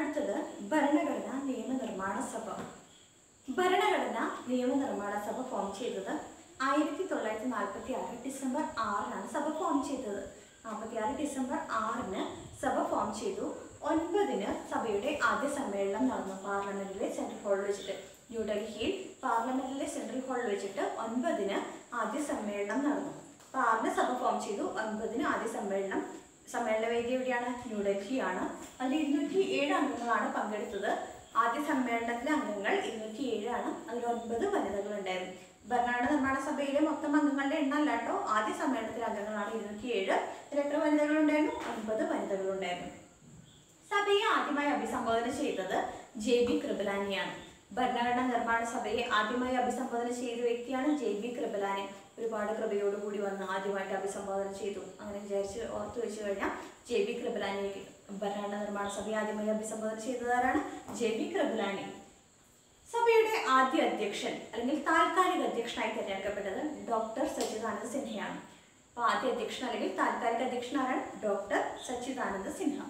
അടുത്തത് ഭരണഘടനാ നിയമനിർമ്മാണ സഭ ഭരണഘടനാ നിയമനിർമ്മാണ സഭ ഫോം ചെയ്തത് ആയിരത്തി തൊള്ളായിരത്തി നാൽപ്പത്തി ആറ് ഡിസംബർ ആറിനാണ് സഭ ഫോം ചെയ്തത് നാൽപ്പത്തി ആറ് ഡിസംബർ ആറിന് സഭ ഫോം ചെയ്തു ഒൻപതിന് സഭയുടെ ആദ്യ സമ്മേളനം നടന്നു പാർലമെന്റിലെ സെൻട്രൽ ഹാളിൽ വെച്ചിട്ട് ന്യൂഡൽഹിയിൽ പാർലമെന്റിലെ സെൻട്രൽ ഹാളിൽ വെച്ചിട്ട് ഒൻപതിന് ആദ്യ സമ്മേളനം നടന്നു അപ്പോൾ ആറിന് സഭ ഫോം ചെയ്തു ഒൻപതിന് ആദ്യ സമ്മേളനം സമ്മേളന വേദി എവിടെയാണ് ന്യൂഡൽഹിയാണ് അതിൽ ഇരുന്നൂറ്റി ഏഴ് അംഗങ്ങളാണ് പങ്കെടുത്തത് ആദ്യ സമ്മേളനത്തിലെ അംഗങ്ങൾ ഇരുന്നൂറ്റി ഏഴാണ് അതിൽ ഒൻപത് വനിതകളുണ്ടായിരുന്നു ഭരണഘടന നിർമ്മാണ സഭയിലെ മൊത്തം അംഗങ്ങളുടെ എണ്ണം അല്ല കേട്ടോ ആദ്യ സമ്മേളനത്തിലെ അംഗങ്ങളാണ് ഇരുന്നൂറ്റി ഏഴ് ഇതിൽ എത്ര വനിതകളുണ്ടായിരുന്നു ഒൻപത് വനിതകളുണ്ടായിരുന്നു സഭയെ ആദ്യമായി അഭിസംബോധന ചെയ്തത് ജെ ബി കൃപലാനിയാണ് ഭരണഘടനാ നിർമ്മാണ സഭയെ ആദ്യമായി അഭിസംബോധന ചെയ്ത വ്യക്തിയാണ് ജെ ബി കൃപലാനി ഒരുപാട് കൃപയോടുകൂടി വന്ന് ആദ്യമായിട്ട് അഭിസംബോധന ചെയ്തു അങ്ങനെ വിചാരിച്ച് ഓർത്തു വെച്ച് കഴിഞ്ഞാൽ ജെ ബി കൃപലാനി ഭരണഘടനാ നിർമ്മാണ സഭയെ ആദ്യമായി അഭിസംബോധന ചെയ്തതാരാണ് ജെ ബി കൃപലാനി സഭയുടെ ആദ്യ അധ്യക്ഷൻ അല്ലെങ്കിൽ താൽക്കാലിക അധ്യക്ഷനായി തിരഞ്ഞെടുക്കപ്പെട്ടത് ഡോക്ടർ സച്ചിദാനന്ദ സിൻഹയാണ് അപ്പോൾ ആദ്യ അധ്യക്ഷൻ അല്ലെങ്കിൽ താൽക്കാലിക അധ്യക്ഷനാരാണ് ഡോക്ടർ സച്ചിദാനന്ദ സിൻഹ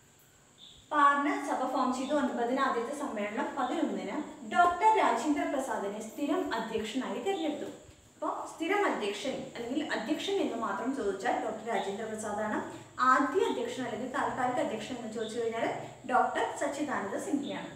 പാറിന് സഭ ഫോം ചെയ്തു ഒൻപതിന് ആദ്യത്തെ സമ്മേളനം പതിനൊന്നിന് ഡോക്ടർ രാജേന്ദ്ര പ്രസാദിനെ സ്ഥിരം അധ്യക്ഷനായി തിരഞ്ഞെടുത്തു അപ്പോൾ സ്ഥിരം അധ്യക്ഷൻ അല്ലെങ്കിൽ അധ്യക്ഷൻ എന്ന് മാത്രം ചോദിച്ചാൽ ഡോക്ടർ രാജേന്ദ്ര പ്രസാദാണ് ആദ്യ അധ്യക്ഷൻ അല്ലെങ്കിൽ താൽക്കാലിക അധ്യക്ഷൻ എന്ന് ചോദിച്ചു കഴിഞ്ഞാൽ ഡോക്ടർ സച്ചിദാനന്ദ സിൻഹയാണ്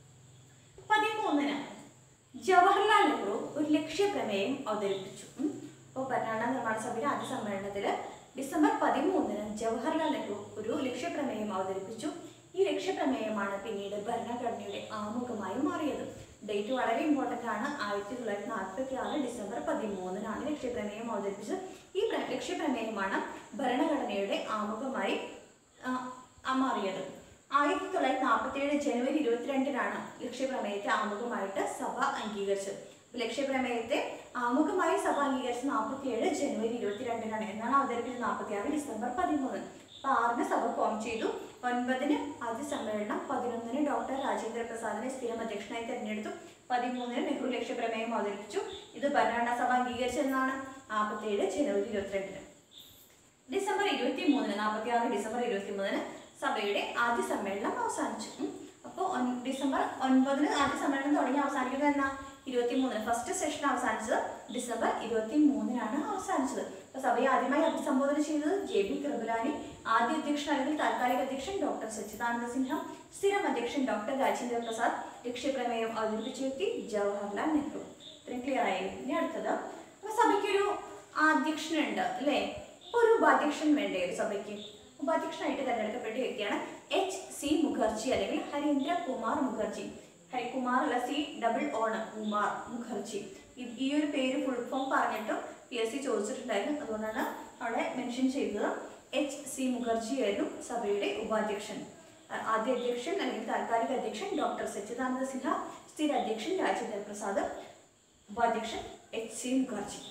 പതിമൂന്നിന് ജവഹർലാൽ നെഹ്റു ഒരു ലക്ഷ്യപ്രമേയം അവതരിപ്പിച്ചു അപ്പോൾ ഭരണഘടനാ നിർമ്മാണ സഭയുടെ ആദ്യ സമ്മേളനത്തിൽ ഡിസംബർ പതിമൂന്നിന് ജവഹർലാൽ നെഹ്റു ഒരു ലക്ഷ്യപ്രമേയം അവതരിപ്പിച്ചു ഈ ലക്ഷ്യപ്രമേയമാണ് പിന്നീട് ഭരണഘടനയുടെ ആമുഖമായി മാറിയത് ഡേറ്റ് വളരെ ഇമ്പോർട്ടൻ്റ് ആണ് ആയിരത്തി തൊള്ളായിരത്തി നാൽപ്പത്തി ആറ് ഡിസംബർ പതിമൂന്നിനാണ് ലക്ഷ്യപ്രമേയം അവതരിപ്പിച്ചത് ഈ പ്ര- ലക്ഷ്യപ്രമേയമാണ് ഭരണഘടനയുടെ ആമുഖമായി ആ, ആ മാറിയത് ആയിരത്തി തൊള്ളായിരത്തി നാൽപ്പത്തി ഏഴ് ജനുവരി ഇരുപത്തിരണ്ടിനാണ് ലക്ഷ്യപ്രമേയത്തെ ആമുഖമായിട്ട് സഭ അംഗീകരിച്ചത് അപ്പോൾ ലക്ഷ്യപ്രമേയത്തെ ആമുഖമായി സഭ അംഗീകരിച്ച നാൽപ്പത്തി ഏഴ് ജനുവരി ഇരുപത്തിരണ്ടിനാണ് എന്നാണ് അവതരിപ്പിച്ചത് നാൽപ്പത്തി ആറ് ഡിസംബർ പതിമൂന്ന് അപ്പോൾ ആറിന് സഭ ഫോം ചെയ്തു ഒൻപതിന് ആദ്യ സമ്മേളനം പതിനൊന്നിന് ഡോക്ടർ രാജേന്ദ്ര പ്രസാദിനെ സ്ഥിരം അധ്യക്ഷനായി തെരഞ്ഞെടുത്തു പതിമൂന്നിന് നെഹ്റു ലക്ഷ്യപ്രമേയം അവതരിപ്പിച്ചു ഇത് ഭരണഘടനാ സഭ അംഗീകരിച്ചതെന്നാണ് നാൽപ്പത്തി ഏഴ് ജനുവരി ഇരുപത്തിരണ്ടിന് ഡിസംബർ ഇരുപത്തി മൂന്നിന് നാൽപ്പത്തി ആറ് ഡിസംബർ ഇരുപത്തി മൂന്നിന് സഭയുടെ ആദ്യ സമ്മേളനം അവസാനിച്ചു അപ്പോൾ ഡിസംബർ ഒൻപതിന് ആദ്യ സമ്മേളനം തുടങ്ങി അവസാനിക്കുന്നത് എന്നാ ഇരുപത്തി മൂന്നിന് ഫസ്റ്റ് സെഷൻ അവസാനിച്ചത് ഡിസംബർ ഇരുപത്തി മൂന്നിനാണ് അവസാനിച്ചത് അപ്പോൾ സഭയെ ആദ്യമായി അഭിസംബോധന ചെയ്തത് ജെ ബി കൃപലാനി ആദ്യ അധ്യക്ഷൻ അല്ലെങ്കിൽ താൽക്കാലിക അധ്യക്ഷൻ ഡോക്ടർ സച്ചിദാനന്ദ സിൻഹ സ്ഥിരം അധ്യക്ഷൻ ഡോക്ടർ രാജേന്ദ്ര പ്രസാദ് ലക്ഷ്യപ്രമേയം അവതരിപ്പിച്ച വ്യക്തി ജവഹർലാൽ നെഹ്റു ഇത്രയും ക്ലിയർ ആയി ഇനി അടുത്തത് അപ്പോൾ സഭയ്ക്കൊരു അധ്യക്ഷനുണ്ട് അല്ലേ അപ്പോൾ ഒരു ഉപാധ്യക്ഷൻ വേണ്ടേ ഒരു സഭയ്ക്ക് ഉപാധ്യക്ഷനായിട്ട് തിരഞ്ഞെടുക്കപ്പെട്ട വ്യക്തിയാണ് എച്ച് സി മുഖർജി അല്ലെങ്കിൽ ഹരീന്ദ്ര കുമാർ മുഖർജി ഹരികുമാർ അല്ല സി ഡബിൾ ഓൺ കുമാർ മുഖർജി ഈ- ഈ ഒരു പേര് ഫുൾ ഫോം പറഞ്ഞിട്ടും പി എസ് സി ചോദിച്ചിട്ടുണ്ടായിരുന്നു അതുകൊണ്ടാണ് അവിടെ മെൻഷൻ ചെയ്തത് എച്ച് സി മുഖർജി ആയിരുന്നു സഭയുടെ ഉപാധ്യക്ഷൻ ആ- ആദ്യ അധ്യക്ഷൻ അല്ലെങ്കിൽ താൽക്കാലിക അധ്യക്ഷൻ ഡോക്ടർ സച്ചിദാനന്ദ സിൻഹ സ്ഥിര അധ്യക്ഷൻ രാജേന്ദ്ര പ്രസാദ് ഉപാധ്യക്ഷൻ എച്ച് സി മുഖർജി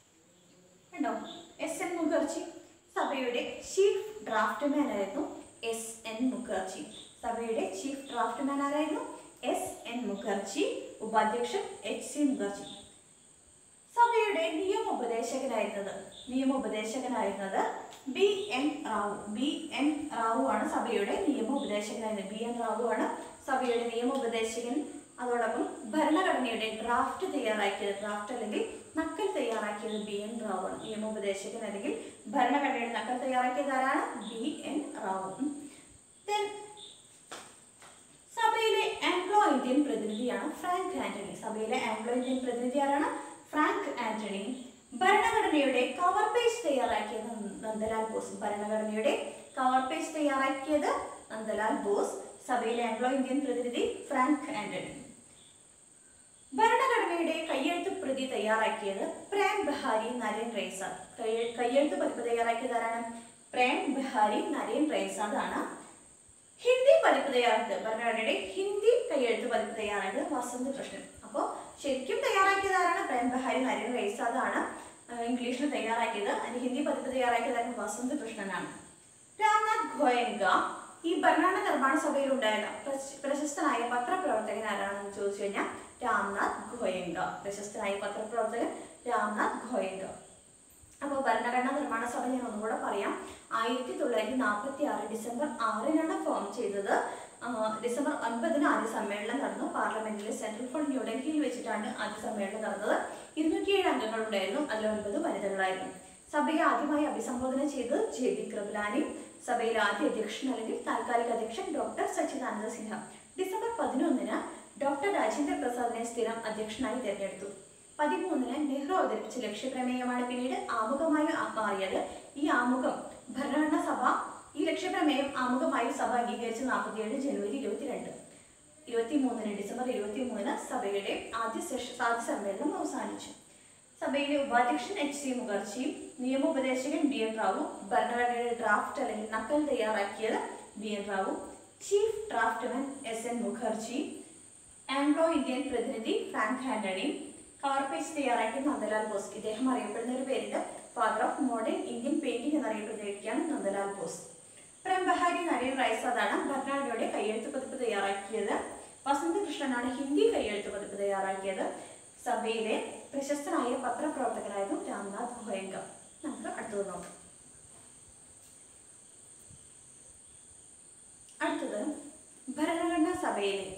കണ്ടോ എസ് എൻ മുഖർജി സഭയുടെ ചീഫ് ഡ്രാഫ്റ്റ്മാൻ ആയിരുന്നു എസ് എൻ മുഖർജി സഭയുടെ ചീഫ് ഡ്രാഫ്റ്റ്മാൻ ആരായിരുന്നു എസ് എൻ മുഖർജി ഉപാധ്യക്ഷൻ എച്ച് സി മുഖർജി സഭയുടെ നിയമോപദേശകനായിരുന്നത് നിയമോപദേശകനായിരുന്നത് B N Rao B N Rao ആണ് സഭയുടെ നിയമോപദേശകനായിരുന്നത് ബി എൻ റാവു ആണ് സഭയുടെ നിയമോപദേശകൻ അതോടൊപ്പം ഭരണഘടനയുടെ ഡ്രാഫ്റ്റ് തയ്യാറാക്കിയത് ഡ്രാഫ്റ്റ് അല്ലെങ്കിൽ നക്കൽ തയ്യാറാക്കിയത് ബി എൻ റാവു ആണ് നിയമോപദേശകൻ അല്ലെങ്കിൽ ഭരണഘടനയുടെ നക്കൽ തയ്യാറാക്കിയത് ആരാണ് ബി എൻ റാവു Then സഭയിലെ ആംഗ്ലോ ഇന്ത്യൻ പ്രതിനിധിയാണ് ഫ്രാങ്ക് ആന്റണി സഭയിലെ ആംഗ്ലോ ഇന്ത്യൻ പ്രതിനിധി ആരാണ് ഫ്രാങ്ക് ആന്റണി ഭരണഘടനയുടെ കവർ പേജ് തയ്യാറാക്കിയത് നന്ദലാൽ ബോസ് ഭരണഘടനയുടെ കവർ പേജ് തയ്യാറാക്കിയത് നന്ദലാൽ ബോസ് സഭയിലെ ആംഗ്ലോ ഇന്ത്യൻ പ്രതിനിധി ഫ്രാങ്ക് ആന്റണി ഭരണഘടനയുടെ കയ്യെഴുത്ത് പ്രതി തയ്യാറാക്കിയത് പ്രേം ബഹാരി നരേൻ റേസാദ് കയ്യ- കയ്യെഴുത്ത് പതിപ്പ് തയ്യാറാക്കിയത് ആരാണ് പ്രേം ബഹാരി നരേൻ റേസാദ് ആണ് ഹിന്ദി പതിപ്പ് തയ്യാറാക്കിയത് ഭരണഘടനയുടെ ഹിന്ദി കയ്യെഴുത്ത് പതിപ്പ് തയ്യാറാക്കിയത് വസന്ത് കൃഷ്ണൻ അപ്പോൾ ശരിക്കും തയ്യാറാക്കിയത് ആരാണ് പ്രേം ബഹാരി നരേൻ റേസാദ് ആണ് ഇംഗ്ലീഷിൽ തയ്യാറാക്കിയത് അതിന്റെ ഹിന്ദി പതിപ്പ് തയ്യാറാക്കിയത് വസന്ത് കൃഷ്ണനാണ് രാംനാഥ് ഗോയങ്ക ഈ ഭരണഘടന നിർമ്മാണ സഭയിൽ ഉണ്ടായിരുന്ന പ്രശ- പ്രശസ്തനായ പത്രപ്രവർത്തകൻ ആരാണെന്ന് ചോദിച്ചു കഴിഞ്ഞാൽ രാംനാഥ് ഗോയങ്ക പ്രശസ്തനായ പത്രപ്രവർത്തകൻ രാംനാഥ് ഗോയങ്ക അപ്പോൾ ഭരണഘടനാ നിർമ്മാണ സഭ ഞാൻ ഒന്നുകൂടെ പറയാം ആയിരത്തി തൊള്ളായിരത്തി നാൽപ്പത്തി ആറ് ഡിസംബർ ആറിനാണ് ഫോം ചെയ്തത് ആ, ഡിസംബർ ഒൻപതിന് ആദ്യ സമ്മേളനം നടന്നു പാർലമെന്റിലെ സെൻട്രൽ ഹാൾ ന്യൂഡൽഹിയിൽ വെച്ചിട്ടാണ് ആദ്യ സമ്മേളനം നടന്നത് ഇരുന്നൂറ്റിയേഴ് അംഗങ്ങളുണ്ടായിരുന്നു അതിൽ ഒൻപത് വനിതകളായിരുന്നു സഭയെ ആദ്യമായി അഭിസംബോധന ചെയ്തത് ജെ ബി കൃപലാനി സഭയിലെ ആദ്യ അധ്യക്ഷൻ അല്ലെങ്കിൽ താൽക്കാലിക അധ്യക്ഷൻ ഡോക്ടർ സച്ചിദാനന്ദ സിൻഹ ഡിസംബർ പതിനൊന്നിന് ഡോക്ടർ രാജേന്ദ്ര പ്രസാദിനെ സ്ഥിരം അധ്യക്ഷനായി തിരഞ്ഞെടുത്തു പതിമൂന്നിന് നെഹ്റു അവതരിപ്പിച്ച ലക്ഷ്യപ്രമേയമാണ് പിന്നീട് ആമുഖമായി ആ- മാറിയത് ഈ ആമുഖം ഭരണഘടനാ സഭ ഈ ലക്ഷ്യപ്രമേയം ആമുഖമായി സഭ അംഗീകരിച്ച നാൽപ്പത്തിയേഴ് ജനുവരി ഇരുപത്തിരണ്ട് ഇരുപത്തിമൂന്നിന് ഡിസംബർ ഇരുപത്തിമൂന്നിന് സഭയുടെ ആദ്യ സെഷ ആദ്യ സമ്മേളനം അവസാനിച്ചു സഭയിലെ ഉപാധ്യക്ഷൻ എച്ച് സി മുഖർജിയും നിയമോപദേശകൻ ബി എൻ റാവു ഭരണഘടനയുടെ ഡ്രാഫ്റ്റ് അല്ലെങ്കിൽ നക്കൽ തയ്യാറാക്കിയത് B N Rao chief draftsman S N Mukherjee Anglo Indian പ്രതിനിധി ഫ്രാങ്ക് ആന്റണി കവർ പേജ് തയ്യാറാക്കിയ നന്ദലാൽ ബോസ് ഇദ്ദേഹം അറിയപ്പെടുന്ന ഒരു പേരുണ്ട് father of modern Indian painting എന്നറിയപ്പെടുന്ന വ്യക്തിയാണ് നന്ദലാൽ ബോസ് പ്രേം ബഹാരി നരേൻ റൈസാദാണ് ഭരണഘടനയുടെ കയ്യെഴുത്ത് പതിപ്പ് തയ്യാറാക്കിയത് വസന്തകൃഷ്ണനാണ് ഹിന്ദി കയ്യെഴുത്ത് പതിപ്പ് തയ്യാറാക്കിയത് സഭയിലെ പ്രശസ്തനായ പത്രപ്രവർത്തകനായിരുന്നു രാംനാഥ് ഗോയങ്ക നമുക്ക് അടുത്തത് നോക്കാം അടുത്തത് ഭരണഘടനാ സഭയിലെ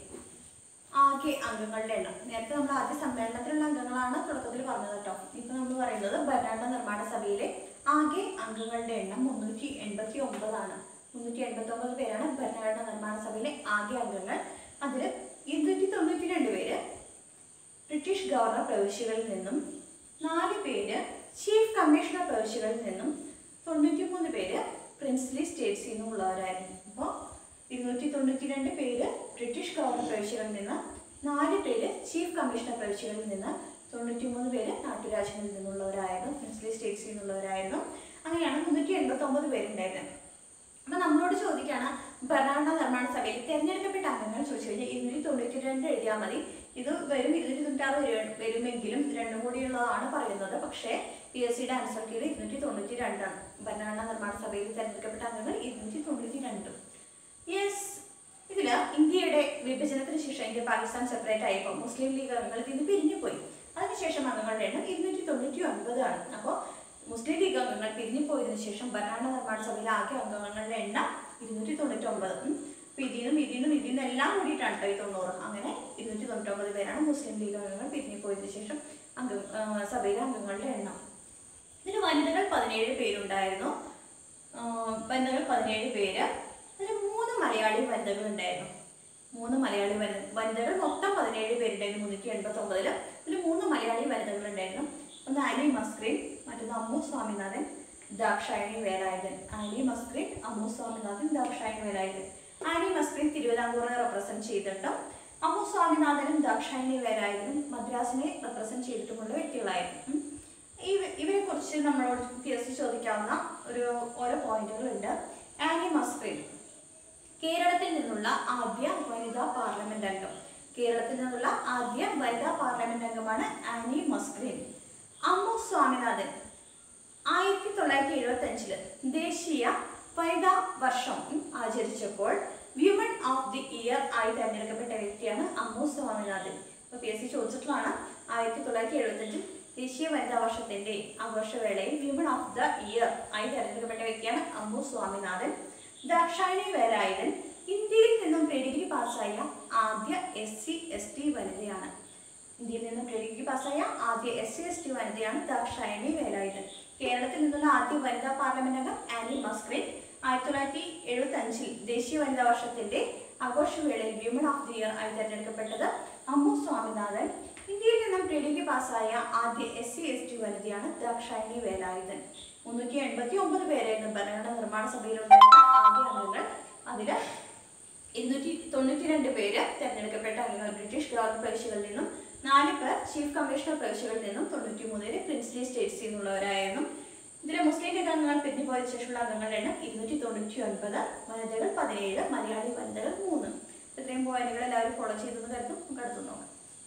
ആകെ അംഗങ്ങളുടെ എണ്ണം നേരത്തെ നമ്മൾ ആദ്യ സമ്മേളനത്തിലുള്ള അംഗങ്ങളാണ് തുടക്കത്തിൽ പറഞ്ഞത് കേട്ടോ ഇപ്പൊ നമ്മൾ പറയുന്നത് ഭരണഘടനാ നിർമ്മാണ സഭയിലെ ആകെ അംഗങ്ങളുടെ എണ്ണം മുന്നൂറ്റി എൺപത്തി ഒമ്പതാണ് മുന്നൂറ്റി എൺപത്തി ഒമ്പത് പേരാണ് ഭരണഘടനാ നിർമ്മാണ സഭയിലെ ആകെ അംഗങ്ങൾ അതിൽ ഇരുന്നൂറ്റി തൊണ്ണൂറ്റി രണ്ട് പേര് ബ്രിട്ടീഷ് ഗവർണർ പ്രവിശ്യകളിൽ നിന്നും നാല് പേര് ചീഫ് കമ്മീഷണർ പ്രവിശ്യകളിൽ നിന്നും തൊണ്ണൂറ്റി മൂന്ന് പേര് പ്രിൻസ്ലി സ്റ്റേറ്റ്സിൽ നിന്നുള്ളവരായിരുന്നു അപ്പോൾ ഇരുന്നൂറ്റി തൊണ്ണൂറ്റി രണ്ട് പേര് ബ്രിട്ടീഷ് ഗവർണർ പ്രവിശ്യകളിൽ നിന്ന് നാല് പേര് ചീഫ് കമ്മീഷണർ പ്രവിശ്യകളിൽ നിന്ന് തൊണ്ണൂറ്റി മൂന്ന് പേര് നാട്ടുരാജ്യങ്ങളിൽ നിന്നുള്ളവരായിരുന്നു പ്രിൻസ്ലി സ്റ്റേറ്റ്സിൽ നിന്നുള്ളവരായിരുന്നു അങ്ങനെയാണ് മുന്നൂറ്റി എൺപത്തി ഒമ്പത് പേരുണ്ടായിരുന്നത് അപ്പൊ നമ്മളോട് ചോദിക്കാണ് ഭരണഘടനാ നിർമ്മാണ സഭയിൽ തിരഞ്ഞെടുക്കപ്പെട്ട അംഗങ്ങൾ ചോദിച്ചു കഴിഞ്ഞാൽ ഇരുന്നൂറ്റി തൊണ്ണൂറ്റി രണ്ട് എഴുതിയാൽ മതി ഇത് വരും ഇരുന്നൂറ്റി തൊണ്ണൂറ്റാറ് വരും വരുമെങ്കിലും രണ്ടും കൂടിയുള്ളതാണ് പറയുന്നത് പക്ഷേ പി എസ് സിയുടെ ആൻസർ കീഴിൽ ഇരുന്നൂറ്റി തൊണ്ണൂറ്റി രണ്ടാണ് ഭരണഘടനാ നിർമ്മാണ സഭയിൽ തിരഞ്ഞെടുക്കപ്പെട്ട അംഗങ്ങൾ ഇരുന്നൂറ്റി തൊണ്ണൂറ്റി രണ്ട് യെസ് ഇതില് ഇന്ത്യയുടെ വിഭജനത്തിന് ശേഷം ഇന്ത്യ പാകിസ്ഥാൻ സെപ്പറേറ്റ് ആയപ്പോൾ മുസ്ലിം ലീഗ് അംഗങ്ങൾ ഇതിന് പിരിഞ്ഞു പോയി അതിനുശേഷം അംഗങ്ങളുടെ എണ്ണം ഇരുന്നൂറ്റി തൊണ്ണൂറ്റി ഒൻപതാണ് അപ്പോൾ മുസ്ലിം ലീഗ് അംഗങ്ങൾ പിരിഞ്ഞു പോയതിനു ശേഷം ഭരണഘടനാ നിർമ്മാണ സഭയിലെ ആകെ അംഗങ്ങളുടെ എണ്ണം ഇരുന്നൂറ്റി തൊണ്ണൂറ്റി ഒമ്പത് അപ്പൊ ഇതിനും ഇതിനും ഇതിനും എല്ലാം കൂടിയിട്ടാണ് കേട്ടോ ഈ തൊണ്ണൂറ് അങ്ങനെ ഇരുന്നൂറ്റി തൊണ്ണൂറ്റി ഒമ്പത് പേരാണ് മുസ്ലിം ലീഗ് അംഗങ്ങൾ പിരിഞ്ഞു പോയതിനു ശേഷം അംഗ ആ, സഭയിലെ അംഗങ്ങളുടെ എണ്ണം ഇതിൽ വനിതകൾ പതിനേഴ് പേരുണ്ടായിരുന്നു ആ, വനിതകൾ പതിനേഴ് പേര് അതിൽ മൂന്ന് മലയാളി വനിതകൾ ഉണ്ടായിരുന്നു മൂന്ന് മലയാളി വനി വനിതകൾ മൊത്തം പതിനേഴ് പേരുണ്ടായിരുന്നു മുന്നൂറ്റി എൺപത്തി ഒമ്പതില് ഇതിൽ മൂന്ന് മലയാളി വനിതകൾ ഉണ്ടായിരുന്നു ഒന്ന് ആനി മസ്ക്രീൻ മറ്റൊന്ന് അമ്മു സ്വാമിനാഥൻ ദാക്ഷായണി വേലായുധൻ ആനി മസ്ക്രീൻ അമ്മു സ്വാമിനാഥൻ ദാക്ഷായണി വേലായുധൻ ആനി മസ്ക്രീൻ തിരുവിതാംകൂറിനെ റെപ്രസെന്റ് ചെയ്തിട്ടും അമ്മു സ്വാമിനാഥനും ദാക്ഷായണി വേലായുധനും മദ്രാസിനെ റെപ്രസെന്റ് ചെയ്തിട്ടുമുള്ള വ്യക്തികളായിരുന്നു ഉം. ഇവ- ഇവരെ കുറിച്ച് നമ്മളോട് പി എസ് സി ചോദിക്കാവുന്ന ഒരു ഓരോ പോയിന്റുകളുണ്ട് ആനി മസ്ക്രീൻ കേരളത്തിൽ നിന്നുള്ള ആദ്യ വനിതാ പാർലമെന്റ് അംഗം കേരളത്തിൽ നിന്നുള്ള ആദ്യ വനിതാ പാർലമെന്റ് അംഗമാണ് ആനി മസ്ക്രീൻ അമ്മു സ്വാമിനാഥൻ ആയിരത്തി തൊള്ളായിരത്തി എഴുപത്തി അഞ്ചില് ദേശീയ വനിതാ വർഷം ഉം, ആചരിച്ചപ്പോൾ വിമൺ ഓഫ് ദി ഇയർ ആയി തെരഞ്ഞെടുക്കപ്പെട്ട വ്യക്തിയാണ് അമ്മു സ്വാമിനാഥൻ അപ്പൊ പി എസ് സി ചോദിച്ചിട്ടുള്ളതാണ് ആയിരത്തി തൊള്ളായിരത്തി എഴുപത്തി അഞ്ചിൽ ദേശീയ വനിതാ വർഷത്തിന്റെ ആഘോഷവേളയിൽ വിമൺ ഓഫ് ദ ഇയർ ആയി തെരഞ്ഞെടുക്കപ്പെട്ട വ്യക്തിയാണ് അമ്മു സ്വാമിനാഥൻ ദാക്ഷായണി വേലായുധൻ ഇന്ത്യയിൽ നിന്നും പ്രീഡിഗ്രി പാസ്സായ ആദ്യ എസ് സി എസ് ടി വനിതയാണ് ഇന്ത്യയിൽ നിന്നും പ്രീഡിഗ്രി പാസ്സായ ആദ്യ എസ് സി എസ് ടി വനിതയാണ് ദാക്ഷായണി വേലായുധൻ കേരളത്തിൽ നിന്നുള്ള ആദ്യ വനിതാ പാർലമെന്റ് അംഗം ആനി മസ്ക്രിൻ ആയിരത്തി തൊള്ളായിരത്തി എഴുപത്തി അഞ്ചിൽ ദേശീയ വനിതാ വർഷത്തിന്റെ ആഘോഷവേളയിൽ വിമൺ ഓഫ് ദി ഇയർ ആയി തെരഞ്ഞെടുക്കപ്പെട്ടത് അമ്മു സ്വാമിനാഥൻ ഇന്ത്യയിൽ നിന്നും പ്രീഡിഗ്രി പാസ്സായ ആദ്യ എസ് സി എസ് ടി വനിതയാണ് ദാക്ഷായണി വേലായുധൻ മുന്നൂറ്റി എൺപത്തി ഒമ്പത് പേരായിരുന്നു ഭരണഘടനാ നിർമ്മാണ സഭയിലുണ്ടായിരുന്ന ആദ്യ അംഗങ്ങൾ അതില് ഇരുന്നൂറ്റി തൊണ്ണൂറ്റി രണ്ട് പേര് തെരഞ്ഞെടുക്കപ്പെട്ട അംഗങ്ങൾ ബ്രിട്ടീഷ് ഗവർണർ പ്രവിശ്യകളിൽ നിന്നും നാല് പേർ ചീഫ് കമ്മീഷണർ പ്രവിശ്യകളിൽ നിന്നും തൊണ്ണൂറ്റി മൂന്ന് പേര് പ്രിൻസ്ലി സ്റ്റേറ്റ്സിൽ നിന്നുള്ളവരായിരുന്നു ഇതിലെ മുസ്ലിം ലീഗ് അംഗങ്ങൾ പിരിഞ്ഞുപോയ ശേഷമുള്ള അംഗങ്ങളുടെ എണ്ണം ഇരുന്നൂറ്റി തൊണ്ണൂറ്റി ഒൻപത് വനിതകൾ പതിനേഴ് മലയാളി വനിതകൾ മൂന്ന് ഇത്രയും പോയിന്റുകൾ എല്ലാവരും ഫോളോ ചെയ്തെന്ന് കരുതും നമുക്ക് അടുത്ത് നോക്കാം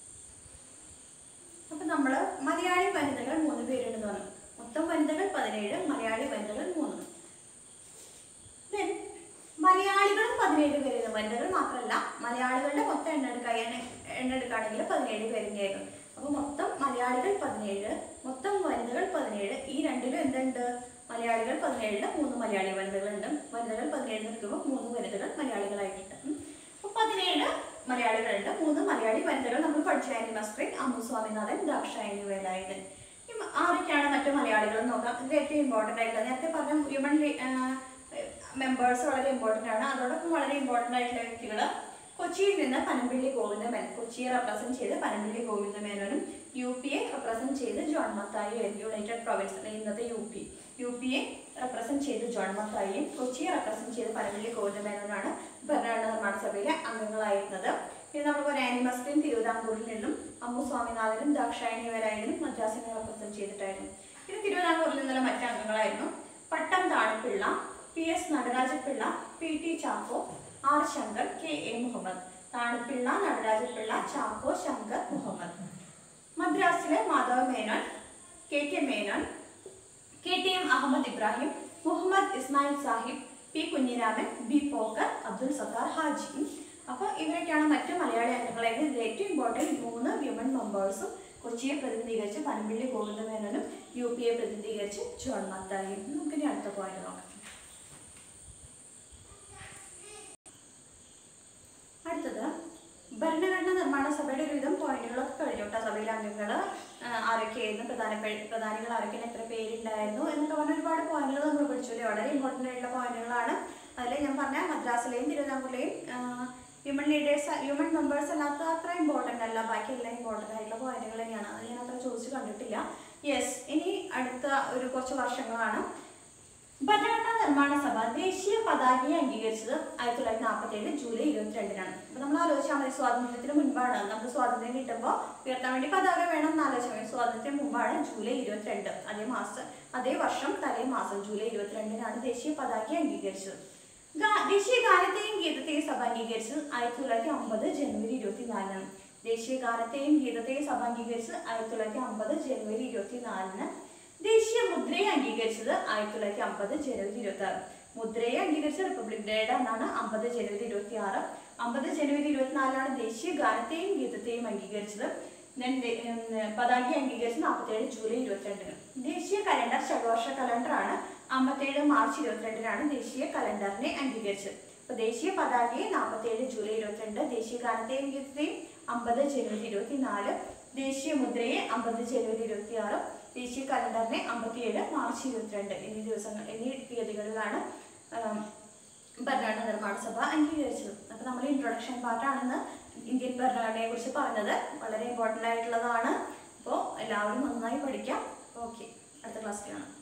അപ്പൊ നമ്മള് മലയാളി വനിതകൾ മൂന്ന് പേരുണ്ടെന്ന് പറഞ്ഞു മൊത്തം വനിതകൾ പതിനേഴ് മലയാളി വനിതകൾ മൂന്ന് Then, മലയാളികളും പതിനേഴ് പേരായിരുന്നു വനിതകൾ മാത്രമല്ല മലയാളികളുടെ മൊത്തം എണ്ണം എടുക്കാൻ എണ്ണം എടുക്കുകയാണെങ്കിൽ പതിനേഴ് പേരുണ്ടായിരുന്നു അപ്പൊ മൊത്തം മലയാളികൾ പതിനേഴ് മൊത്തം വനിതകൾ പതിനേഴ് ഈ രണ്ടിലും എന്തുണ്ട് മലയാളികൾ പതിനേഴില് മൂന്ന് മലയാളി വനിതകളുണ്ട് വനിതകൾ പതിനേഴ് എടുക്കുമ്പോൾ മൂന്ന് വനിതകൾ മലയാളികളായിട്ടുണ്ട് ഉം. മലയാളികളുണ്ട് മൂന്ന് മലയാളി വനിതകൾ നമ്മൾ പഠിച്ച ആനി മസ്ക്രിൻ അമ്മു സ്വാമിനാഥൻ ദാക്ഷായണി വേലായുധൻ ഈ മ- ആരൊക്കെയാണ് മറ്റു മലയാളികൾ എന്ന് നോക്കാം ഇതിൽ ഏറ്റവും ഇമ്പോർട്ടൻ്റ് ആയിട്ടുള്ളത് നേരത്തെ പറഞ്ഞ ഹ്യൂമൻ മെമ്പേഴ്സ് വളരെ ഇമ്പോർട്ടൻ്റ് ആണ് അതോടൊപ്പം വളരെ ഇമ്പോർട്ടൻ്റ് ആയിട്ടുള്ള വ്യക്തികൾ കൊച്ചിയിൽ നിന്ന് പനമ്പിള്ളി ഗോവിന്ദമേനൻ കൊച്ചിയെ റെപ്രസെന്റ് ചെയ്ത് പനമ്പിള്ളി ഗോവിന്ദമേനോനും യു പിയെ റെപ്രസെന്റ് ചെയ്ത് ജോൺ മത്തായിയും യുണൈറ്റഡ് പ്രൊവിൻസ് അല്ലെങ്കിൽ ഇന്നത്തെ യു പി യു പിയെ റെപ്രസെന്റ് ചെയ്ത് ജോൺ മത്തായിയും കൊച്ചിയെ റെപ്രസെന്റ് ചെയ്ത് പനമ്പിള്ളി ഗോവിന്ദമേനോനാണ് ഭരണഘടനാ നിർമ്മാണ സഭയിലെ അംഗങ്ങളായിരുന്നത് പിന്നെ നമ്മൾ ആനിമസ്ലിൻ തിരുവിതാംകൂറിൽ നിന്നും അമ്മു സ്വാമിനാഥനും ദാക്ഷായണി വരായനും മദ്രാസിനെ റെപ്രസെന്റ് ചെയ്തിട്ടായിരുന്നു പിന്നെ തിരുവിതാംകൂറിൽ നിന്നുള്ള മറ്റ് അംഗങ്ങളായിരുന്നു പട്ടം താഴപ്പിള്ള P S Natarajapillai P T Chacko R Shankar K A Muhammad Thanupillai Natarajapillai Chacko Shankar Muhammad മദ്രാസിലെ Madhava Menon K K Menon K T M Ahmed Ibrahim Muhammad Ismail Sahib P Kunhiraman B Pocker Abdul Sathar Haji അപ്പോൾ ഇവരൊക്കെയാണ് മറ്റു മലയാളി അംഗങ്ങളായിരുന്നു ഇതിൽ ഏറ്റവും ഇമ്പോർട്ടൻറ്റ് മൂന്ന് വിമൺ മെമ്പേഴ്സും കൊച്ചിയെ പ്രതിനിധീകരിച്ച് പനമ്പിള്ളി ഗോവിന്ദമേനോനും യു പിയെ പ്രതിനിധീകരിച്ച് ജോൺ മത്തായും നമുക്കിനി അടുത്ത പോയിന്റ് നോക്കാം അടുത്തത് ഭരണഘടനാ നിർമ്മാണ സഭയുടെ ഒരുവിധം പോയിന്റുകളൊക്കെ കഴിഞ്ഞു കേട്ടോ സഭയിലെ അംഗങ്ങൾ ആരൊക്കെയായിരുന്നു പ്രധാന പ്രധാനികൾ ആരൊക്കെയാണ് എത്ര പേരുണ്ടായിരുന്നു എന്നൊക്കെ പറഞ്ഞ ഒരുപാട് പോയിന്റുകൾ നമ്മൾ പഠിച്ചു അല്ലേ വളരെ ഇമ്പോർട്ടൻ്റ് ആയിട്ടുള്ള പോയിന്റുകളാണ് അതിൽ ഞാൻ പറഞ്ഞ മദ്രാസിലെയും തിരുവിതാംകൂറിലെയും ഹ്യൂമൻ ലീഡേഴ്സ് ഹ്യൂമൻ മെമ്പേഴ്സ് അല്ലാത്ത അത്ര ഇമ്പോർട്ടൻ്റ് അല്ല ബാക്കി എല്ലാം ഇമ്പോർട്ടൻ്റ് ആയിട്ടുള്ള പോയിന്റുകൾ തന്നെയാണ് അത് ഞാൻ അത്ര ചോദിച്ച് കണ്ടിട്ടില്ല യെസ് ഇനി അടുത്ത ഒരു കുറച്ച് വർഷങ്ങളാണ് ഭരണഘടനാ നിർമ്മാണ സഭ ദേശീയ പതാകയെ അംഗീകരിച്ചത് ആയിരത്തി തൊള്ളായിരത്തി നാൽപ്പത്തി ഏഴ് ജൂലൈ ഇരുപത്തിരണ്ടിനാണ് അപ്പൊ നമ്മൾ ആലോചിച്ചാൽ മതി സ്വാതന്ത്ര്യത്തിന് മുൻപാണ് നമുക്ക് സ്വാതന്ത്ര്യം കിട്ടുമ്പോൾ ഉയർത്താൻ വേണ്ടി പതാക വേണം എന്ന് ആലോചിച്ചാൽ മതി സ്വാതന്ത്ര്യം മുമ്പാണ് ജൂലൈ ഇരുപത്തിരണ്ട് അതേ മാസം അതേ വർഷം തലേ മാസം ജൂലൈ ഇരുപത്തിരണ്ടിനാണ് ദേശീയ പതാകയെ അംഗീകരിച്ചത് ഗാ- ദേശീയ ഗാനത്തെയും ഗീതത്തെയും സഭ അംഗീകരിച്ചത് ആയിരത്തി തൊള്ളായിരത്തി അമ്പത് ജനുവരി ഇരുപത്തിനാലിനാണ് ദേശീയ ഗാനത്തെയും ഗീതത്തെയും സഭ അംഗീകരിച്ചത് ആയിരത്തി തൊള്ളായിരത്തി അമ്പത് ജനുവരി ഇരുപത്തിനാലിന് ദേശീയ മുദ്രയെ അംഗീകരിച്ചത് ആയിരത്തി തൊള്ളായിരത്തി അമ്പത് ജനുവരി ഇരുപത്തി ആറ് മുദ്രയെ അംഗീകരിച്ച റിപ്പബ്ലിക് ഡേയുടെ അന്നാണ് അമ്പത് ജനുവരി ഇരുപത്തി ആറ് അമ്പത് ജനുവരി ഇരുപത്തിനാലിനാണ് ദേശീയ ഗാനത്തെയും ഗീതത്തെയും അംഗീകരിച്ചത് then ദേ- ഉം, പതാകയെ അംഗീകരിച്ചത് നാൽപ്പത്തേഴ് ജൂലൈ ഇരുപത്തിരണ്ടിന് ദേശീയ കലണ്ടർ ഷഡ്വർഷ കലണ്ടറാണ് അമ്പത്തേഴ് മാർച്ച് ഇരുപത്തിരണ്ടിനാണ് ദേശീയ കലണ്ടറിനെ അംഗീകരിച്ചത് അപ്പൊ ദേശീയ പതാകയെ നാൽപ്പത്തേഴ് ജൂലൈ ഇരുപത്തിരണ്ട് ദേശീയ ഗാനത്തെയും ഗീതത്തെയും അമ്പത് ജനുവരി ഇരുപത്തിനാല് ദേശീയ മുദ്രയെ അമ്പത് ജനുവരി ഇരുപത്തി ആറ് ദേശീയ കലണ്ടറിനെ അമ്പത്തിയേഴ് മാർച്ച് ഇരുപത്തിരണ്ട് എന്നീ ദിവസങ്ങൾ എന്നീ തീയതികളിലാണ് ആം, ഭരണഘടനാ നിർമ്മാണ സഭ അംഗീകരിച്ചത് അപ്പോൾ നമ്മൾ ഇൻട്രൊഡക്ഷൻ പാർട്ടാണെന്ന് ഇന്ത്യൻ ഭരണഘടനയെ കുറിച്ച് പറഞ്ഞത് വളരെ ഇമ്പോർട്ടൻ്റ് ആയിട്ടുള്ളതാണ് അപ്പോൾ എല്ലാവരും നന്നായി പഠിക്കാം ഓക്കെ അടുത്ത ക്ലാസ്സിൽ കാണാം